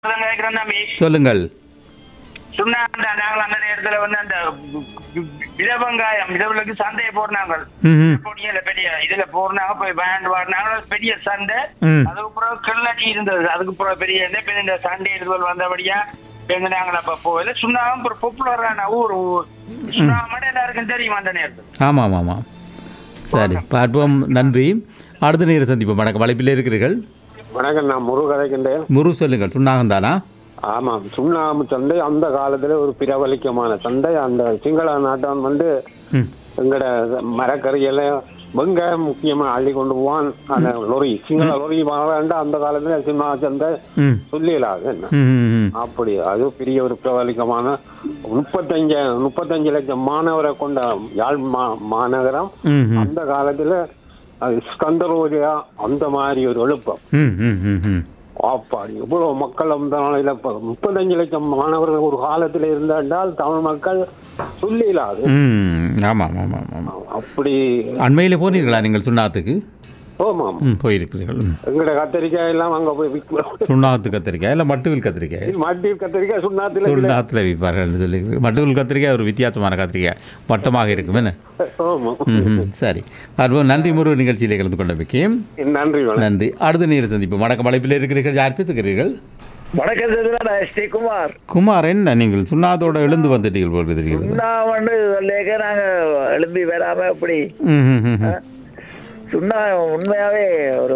கேட்கிறேன் தம்பி சொல்லுங்கள் சுண்ணா அந்த நாங்கள் அந்த நேரத்துல வந்து அந்த வித வெங்காயம் விதவுகளுக்கு சந்தையை போடுறாங்க ம்ஹும். பொடியில பெரிய இதுல போடுறாங்க போய் பேண்ட் பாடினாங்க பெரிய சண்டை ம். அதுக்கு பிறகு கிள்ளடி இருந்தது அதுக்கு பிறகு பெரிய இது பின்ன இந்த சண்டை இதுகள் வந்தபடியா எங்க நாங்கள் அப்ப போகல சுண்ணாகம் ஒரு பாப்புலரான ஊர் ஊர் சுண்ணாகம் மட்டும் எல்லாருக்கும் தெரியும் அந்த நேரத்தில் ஆமாம் ஆமாம் சரி பார்ப்போம் நன்றி அடுத்த நேரம் சந்திப்போம் வணக்கம் வலைப்பில் இருக்கிறீர்கள் வணக்கம் நான் முரு கதைக்கின்றேன் முரு சொல்லுங்கள் சுண்ணாகம் தானா ஆமாம் சுண்ணாம்பு சண்டை அந்த காலத்துல ஒரு பிரபலிக்கமான சண்டை அந்த சிங்கள நாட்டம் வந்து ம் எங்கட மரக்கறியில வெங்காயம் முக்கியமா அள்ளி கொண்டு போவான் அந்த லொரி சிங்கள லொரி வாழாண்டா அந்த காலத்துல சின்ன சந்தை ம் சொல்லிடலாது என்ன ம், ம், ம். அப்படி அது பெரிய ஒரு பிரபலிக்கமான முப்பத்தஞ்சு முப்பத்தஞ்சு லட்சம் மாணவரை கொண்ட யாழ் மா- மாநகரம் ம், ம். அந்த காலத்துல அது ஸ்கந்தரோஜா அந்த மாதிரி ஒரு எழுப்பம் ம், ம், ம், ம். ஆப்பாடி இவ்வளவு மக்கள் அந்த நாளையில இப்ப முப்பத்தஞ்சு லட்சம் மாணவர்கள் ஒரு காலத்துல இருந்தால் தமிழ் மக்கள் சொல்லிடாது ம் ஆமாம் ஆமாம் ஆமாம் அப்படி அண்மையில் போனீர்களா நீங்கள் சுண்ணாத்துக்கு ஆமாம் ம் போயிருக்கிறீர்கள் ம். எங்கட கத்திரிக்காய் எல்லாம் அங்க போய் விற்கிறோம் சுண்ணாத்து கத்திரிக்காய் இல்லை மட்டுவில் கத்திரிக்காய் மட்டி கத்திரிக்காய் சுண்ணாத்துல சுண்ணாத்தில் விற்பார்கள் சொல்லி மட்டுவில் கத்திரிக்காய் ஒரு வித்தியாசமான கத்திரிக்காய் வட்டமாக இருக்கும் என்ன ஆமா ம் ம் சரி பார்ப்போம் நன்றி முரு நிகழ்ச்சியில் கலந்து கொண்டமைக்கு நன்றி வணக்கம் நன்றி அடுத்த நேரம் சந்திப்போம் வணக்கம் அழைப்பில் இருக்கிறீர்கள் யார் பேசுகிறீர்கள் வணக்கம் சதுரா ஸ்ரீகுமார் குமார் என்ன நீங்கள் சுண்ணாத்தோட எழுந்து வந்துட்டீர்கள் போல் இருக்கிறீர்கள் நான் வந்து சொல்லிக்க நாங்க எழும்பி வராம அப்படி ம் ம் ம் ம். சுண்ணா உண்மையாவே ஒரு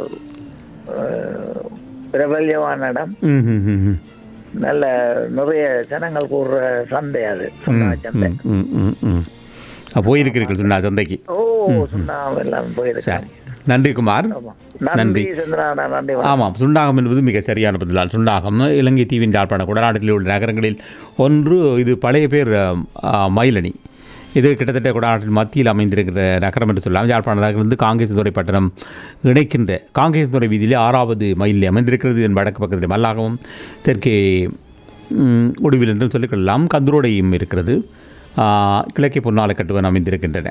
அஹ், பிரபல்யமான இடம் ம் ம் ம் ம். நல்ல நிறைய ஜனங்கள் கூடுற சந்தை அது சுண்ணா சந்தை ம், ம், ம், ம். ஆ, போயிருக்கிறீர்கள் சுண்ணா சந்தைக்கு ஓ சுண்ணா எல்லாம் போயிருக்கு சரி நன்றி குமார் நன்றி நன்றி சந்திரா நன்றி ஆமாம் சுண்டாகம் என்பது மிக சரியான பதிலால் சுண்டாகம் இலங்கை தீவின் யாழ்ப்பாண குடநாட்டில் உள்ள நகரங்களில் ஒன்று இது பழைய பேர் ஆ, மயிலணி இது கிட்டத்தட்ட குடநாட்டின் மத்தியில் அமைந்திருக்கிற நகரம் என்று சொல்லலாம் யாழ்ப்பாண நகரிலிருந்து காங்கேசதுறை பட்டணம் இணைக்கின்ற காங்கேசதுறை வீதியிலே ஆறாவது மைலில் அமைந்திருக்கிறது இதன் வடக்கு பக்கத்தில் மல்லாகவும் தெற்கே ம், உடுவில் என்றும் சொல்லிக்கொள்ளலாம் கந்தரோடையும் இருக்கிறது ஆ, கிழக்கே பொன்னாலை கட்டுவன் அமைந்திருக்கின்றன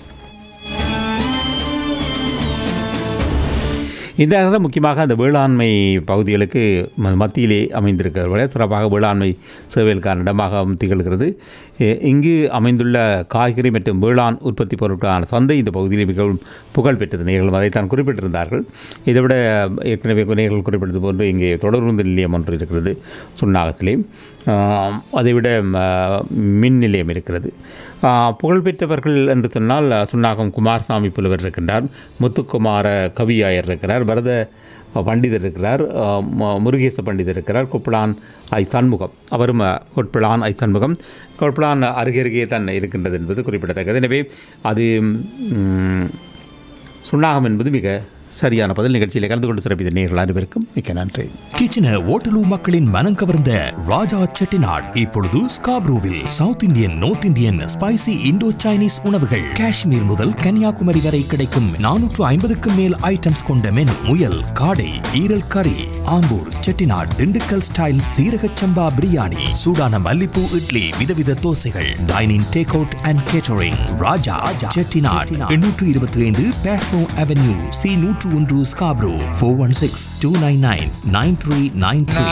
இந்த நகரம் முக்கியமாக அந்த வேளாண்மை பகுதிகளுக்கு ம- மத்தியிலே அமைந்திருக்கிறவர்களே சிறப்பாக வேளாண்மை சேவைகளுக்கான இடமாக திகழ்கிறது எ- இங்கு அமைந்துள்ள காய்கறி மற்றும் வேளாண் உற்பத்தி பொருட்களான சந்தை இந்த பகுதியில் மிகவும் புகழ் பெற்றது நேர்களும் அதைத்தான் குறிப்பிட்டிருந்தார்கள் இதைவிட ஏற்கனவே நேர்கள் குறிப்பிட்டது போன்று இங்கே தொடர்ந்து நிலையம் ஒன்று இருக்கிறது சுண்ணாகத்திலே ஆம், அதைவிட ம, மின் நிலையம் இருக்கிறது ஆ, புகழ்பெற்றவர்கள் என்று சொன்னால் சுன்னாகம் குமாரசாமி புலவர் இருக்கின்றார் முத்துக்குமார கவியாயர் இருக்கிறார் பரத பண்டிதர் இருக்கிறார் ஆ, மு- முருகேச பண்டிதர் இருக்கிறார் கொப்பளான் ஐ சண்முகம் அவரும் அ, கொட்பிளான் ஐ சண்முகம் கொட்பிளான் அருகே அருகே தான் இருக்கின்றது என்பது குறிப்பிடத்தக்கது எனவே அது ம், சுண்ணாகம் என்பது மிக சரியான பதில் நிகழ்ச்சியில் கலந்து கொண்டு சிறப்பித்த நேர்கள் அனைவருக்கும் மிக்க நன்றி கிச்சன ஓட்டலு மக்களின் மனம் கவர்ந்த ராஜா செட்டிநாட் இப்பொழுது ஸ்காப்ரூவில் south Indian north Indian spicy Indo Chinese உணவுகள் காஷ்மீர் முதல் கன்னியாகுமரி வரை கிடைக்கும் நானூற்று ஐம்பதுக்கும் மேல் ஐட்டம்ஸ் கொண்ட மெனு முயல் காடை ஈரல் கறி ஆம்பூர் செட்டிநாட் திண்டுக்கல் ஸ்டைல் சீரக சம்பா பிரியாணி சூடான மல்லிப்பூ இட்லி விதவித தோசைகள் dining take out and catering Raja Chettinad எண்ணூற்று இருபத்தி ஐந்து பேஸ்மோ அவென்யூ சி நூற்று ஒன்று Scarborough four one six two nine nine nine three nine three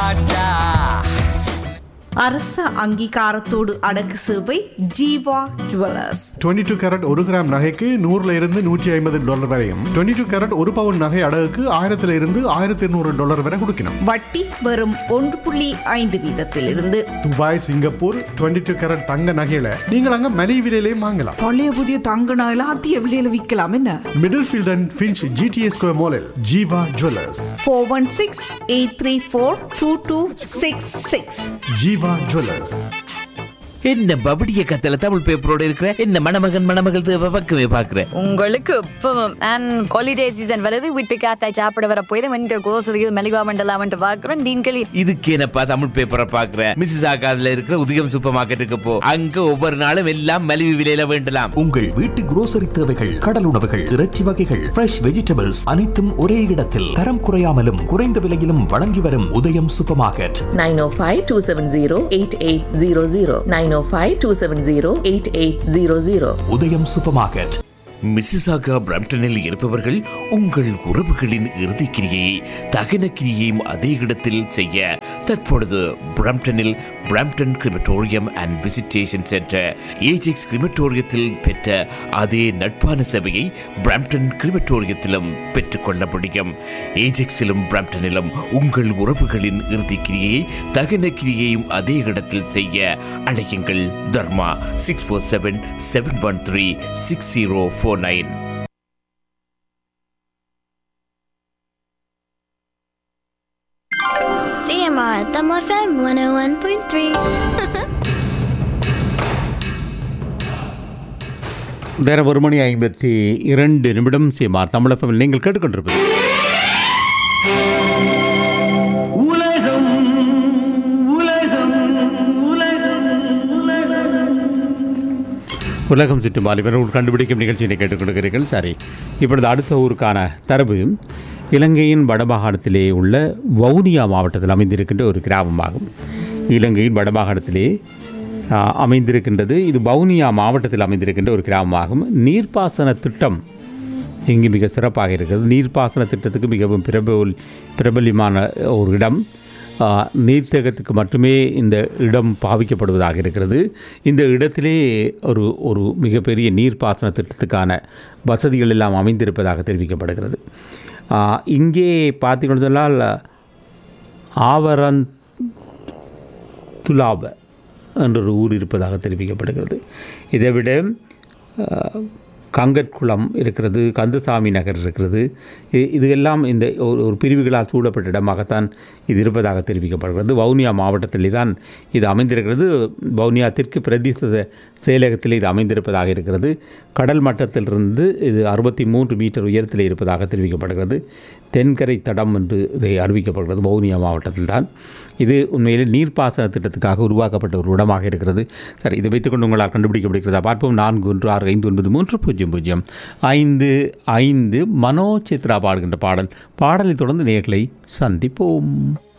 அரச அங்கீகாரத்தோடு அடக்கு சேவை ஜீவா ஜுவல்லர்ஸ் 22 டூ கேரட் ஒரு கிராம் நகைக்கு நூறுல இருந்து நூற்றி ஐம்பது டாலர் வரையும் 22 டூ கேரட் ஒரு பவுன் நகை அடகுக்கு ஆயிரத்துல இருந்து ஆயிரத்தி இருநூறு டாலர் வரை கொடுக்கணும் வட்டி வெறும் ஒன்று புள்ளி ஐந்து வீதத்திலிருந்து துபாய் சிங்கப்பூர் 22 டூ கேரட் தங்க நகையில நீங்கள் அங்க மலிவு விலையிலையும் வாங்கலாம் பழைய புதிய தங்க நகையில அதிக விலையில விற்கலாம் என்ன Middlefield and Finch GTS square மாலில் Jeeva jewellers four one six eight three four two two six six Jeeva jewellers என்ன பபடிய கத்தல தமிழ் பேப்பரோட இருக்கிற என்ன மணமகன் மணமகள் தேவை பக்கமே பாக்குற உங்களுக்கு இப்பவும் அண்ட் ஹாலிடே சீசன் வருது வீட்டு காத்தாய் சாப்பிட வர போய் தான் இந்த கோசலியில் மெலிவா மண்டலாமன்ட்டு பார்க்குறோம் டீன் களி இதுக்கு என்னப்பா தமிழ் பேப்பரை பாக்குற மிஸ்ஸஸ் ஆகாதுல இருக்கிற உதயம் சூப்பர் மார்க்கெட்டுக்கு போ அங்க ஒவ்வொரு நாளும் எல்லாம் மலிவு விலையில வேண்டலாம் உங்கள் வீட்டு grocery தேவைகள் கடல் உணவுகள் இறைச்சி வகைகள் ஃப்ரெஷ் வெஜிடபிள்ஸ் அனைத்தும் ஒரே இடத்தில் தரம் குறையாமலும் குறைந்த விலையிலும் வழங்கி வரும் உதயம் சூப்பர் மார்க்கெட் 905-270-8800 905-270-8800 உதயம் சூப்பர் மார்க்கெட் மிசிசாகா பிரம்டனில் இருப்பவர்கள் உங்கள் உறவுகளின் இறுதிக்கிரியை தகன கிரியையும் அதே இடத்தில் செய்ய தற்பொழுது பிரம்டனில் Brampton crematorium and visitation centre Ajax கிரிமட்டோரியத்தில் பெற்ற அதே நட்பான சேவையை பிரம்டன் கிரிமட்டோரியத்திலும் பெற்றுக்கொள்ள முடியும் ஏஜெக்ஸிலும் பிரம்டனிலும் உங்கள் உறவுகளின் இறுதிக்கிரியை தகன கிரியையும் அதே இடத்தில் செய்ய அழையுங்கள் Dharma six four seven seven one three six zero four nine CMR Tamo FM 101.3. வேற ஒரு மணி ஐம்பத்தி இரண்டு நிமிடம் சீமார் தமிழகம் நீங்கள் கேட்டுக்கொண்டிருப்பது உலகம் சுற்றும் வாலிபர்கள் கண்டுபிடிக்கும் நிகழ்ச்சியினை கேட்டுக்கொண்டிருக்கிறீர்கள் சரி இப்பொழுது அடுத்த ஊருக்கான தரவு இலங்கையின் வடமாகாணத்திலே உள்ள வவுனியா மாவட்டத்தில் அமைந்திருக்கின்ற ஒரு கிராமமாகும் இலங்கையின் வடமாகாணத்திலே ஆ, அமைந்திருக்கின்றது இது வவுனியா மாவட்டத்தில் அமைந்திருக்கின்ற ஒரு கிராமமாகும் நீர்ப்பாசன திட்டம் இங்கு மிக சிறப்பாக இருக்கிறது நீர்ப்பாசன திட்டத்துக்கு மிகவும் பிரபல பிரபல்யமான ஒரு இடம் ஆ, நீர்த்தேக்கத்துக்கு மட்டுமே இந்த இடம் பாவிக்கப்படுவதாக இருக்கிறது இந்த இடத்திலே ஒரு ஒரு மிகப்பெரிய நீர்ப்பாசன திட்டத்துக்கான வசதிகள் எல்லாம் அமைந்திருப்பதாக தெரிவிக்கப்படுகிறது ஆ, இங்கே பார்த்தீங்கன்னு சொன்னால் ஆவரன் துலாப என்ற ஒரு ஊர் இருப்பதாக தெரிவிக்கப்படுகிறது இதை விட அஹ், கங்கட்குளம் இருக்கிறது கந்தசாமி நகர் இருக்கிறது இ- இது எல்லாம் இந்த ஒரு ஒரு பிரிவுகளால் சூழப்பட்ட இடமாகத்தான் இது இருப்பதாக தெரிவிக்கப்படுகிறது வவுனியா மாவட்டத்திலே தான் இது அமைந்திருக்கிறது வவுனியா தெற்கு பிரதேச செ- செயலகத்தில் இது அமைந்திருப்பதாக இருக்கிறது கடல் மட்டத்திலிருந்து இது அறுபத்தி மூன்று மீட்டர் உயரத்தில் இருப்பதாக தெரிவிக்கப்படுகிறது தென்கரை தடம் என்று இதை அறிவிக்கப்படுகிறது வவுனியா மாவட்டத்தில் தான் இது உண்மையில் நீர்ப்பாசன திட்டத்துக்காக உருவாக்கப்பட்ட ஒரு இடமாக இருக்கிறது சரி இதை வைத்துக்கொண்டு உங்களால் கண்டுபிடிக்க முடிகிறதா பார்ப்போம் நான்கு ஒன்று ஆறு ஐந்து ஒன்பது மூன்று பூஜ்ஜியம் பூஜ்ஜியம் ஐந்து ஐந்து மனோ சித்ரா பாடுகின்ற பாடல் பாடலை தொடர்ந்து நேர்களை சந்திப்போம்